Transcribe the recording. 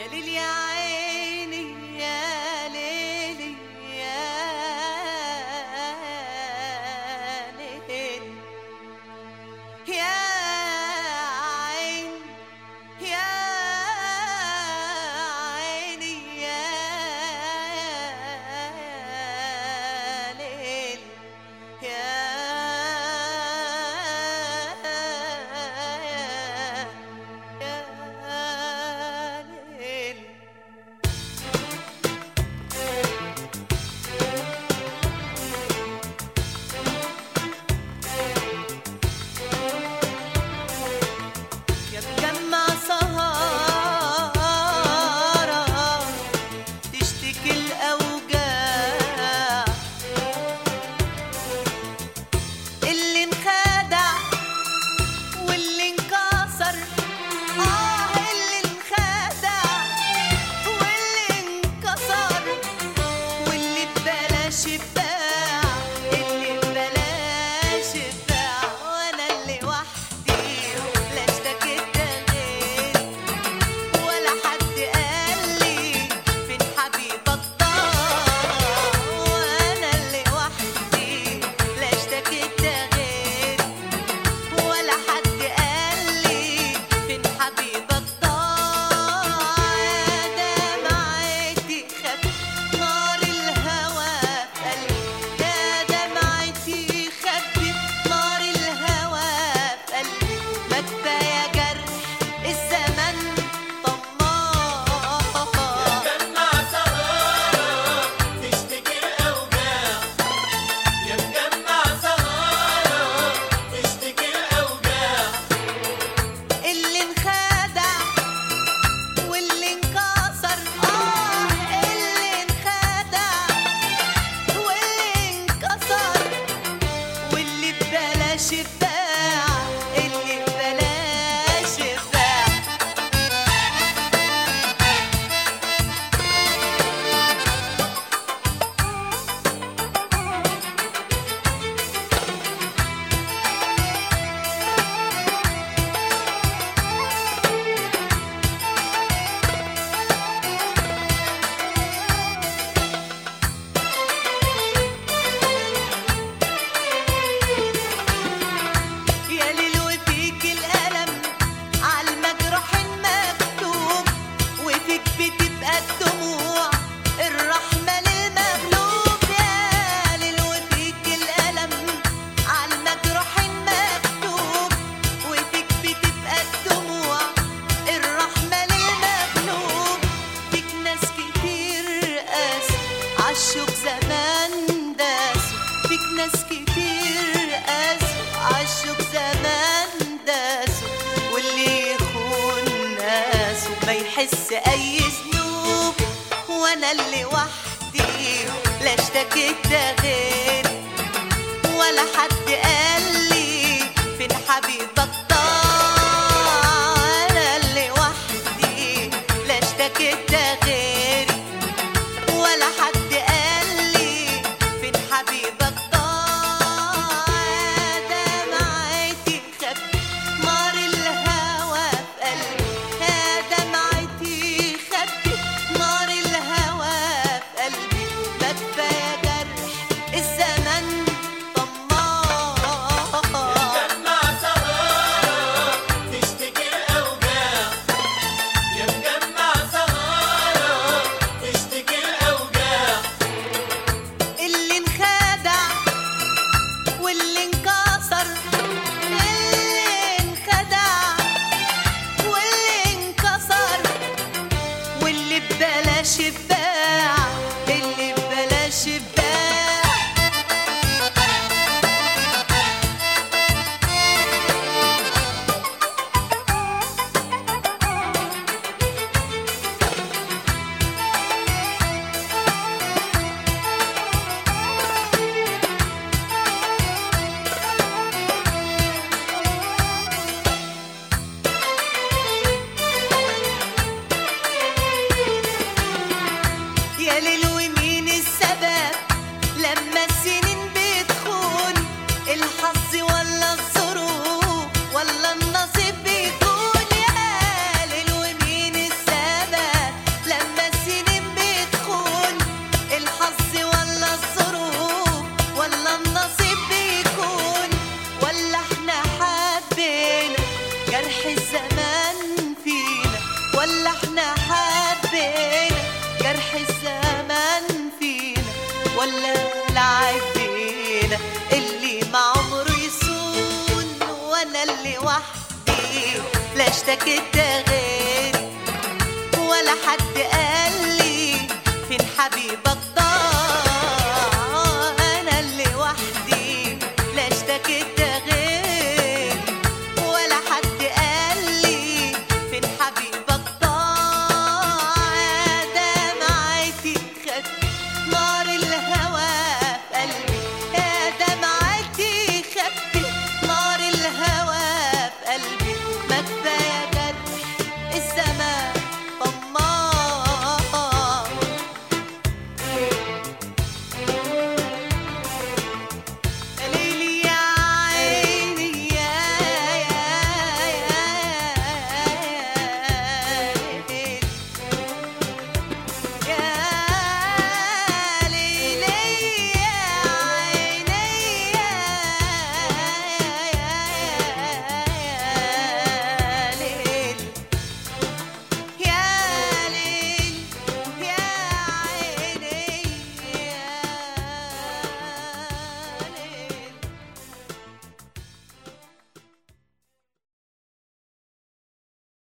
يا ليل يا عيني يا ليلي يا ليل يا عين يا عيني يا ليل يا يا ليل يا تجمع سهارة تشتكي الأوجاع اللي انخدع واللي انكسر آه اللي انخدع واللي انكسر واللي ببلاش باع اللي ببلاش باع وانا اللي وحدي لا اشتكيت غير ولا حد قال لي فين حبيبك ضاع وانا اللي وحدي لا اشتكيت غير ولا حد قال لي فين حبيبك ضاع يا دمعتي خف نار الهوى في قلبي يا دمعتي خفت نار الهوى في قلبي ما كفايه جرح الزمن طماع مجمع سهارة تشتكي الأوجاع يا مجمع سهارة تشتكي الأوجاع اللي انخدع واللي انكسر اه اللي انخدع واللي انكسر واللي ببلاش باع اللي ببلاش باع يا ليل وفيك الألم عالمجروح المكتوب وفيك بتبقى الدموع الرحمة للمغلوب يا ليل وفيك الألم عالمجروح المكتوب وفيك بتبقى الدموع الرحمة للمغلوب فيك ناس كتير قاسوا عالشوق زمان داسوا فيك ناس كتير قاسوا عالشوق زمان داسوا واللي يخون ناسه ما يحس اي ذنوب وانا اللي وحدي لا اشتكيت غير ولا حد قال لي فين حبيبك ضاع انا اللي وحدي لا اشتكيت غير ولا حد قال لي فين حبيبك ضاع يا دمعتي خفت نار الهوى في قلبي يا دمعتي خفت نار الهوى في قلبي ما كفايه جرح الزمن طماع مجمع سهارة تشتكي الأوجاع يا مجمع سهارة تشتكي الأوجاع اللي انخدع واللي انكسر اللي انخدع واللي انكسر واللي ببلاش باع اللي ببلاش باع يا ليل ومين السبب ولا العيب بينا اللي ما عمره يسون وانا اللي وحدي لا اشتكيت غيري ولا حد قال لي فين حبيب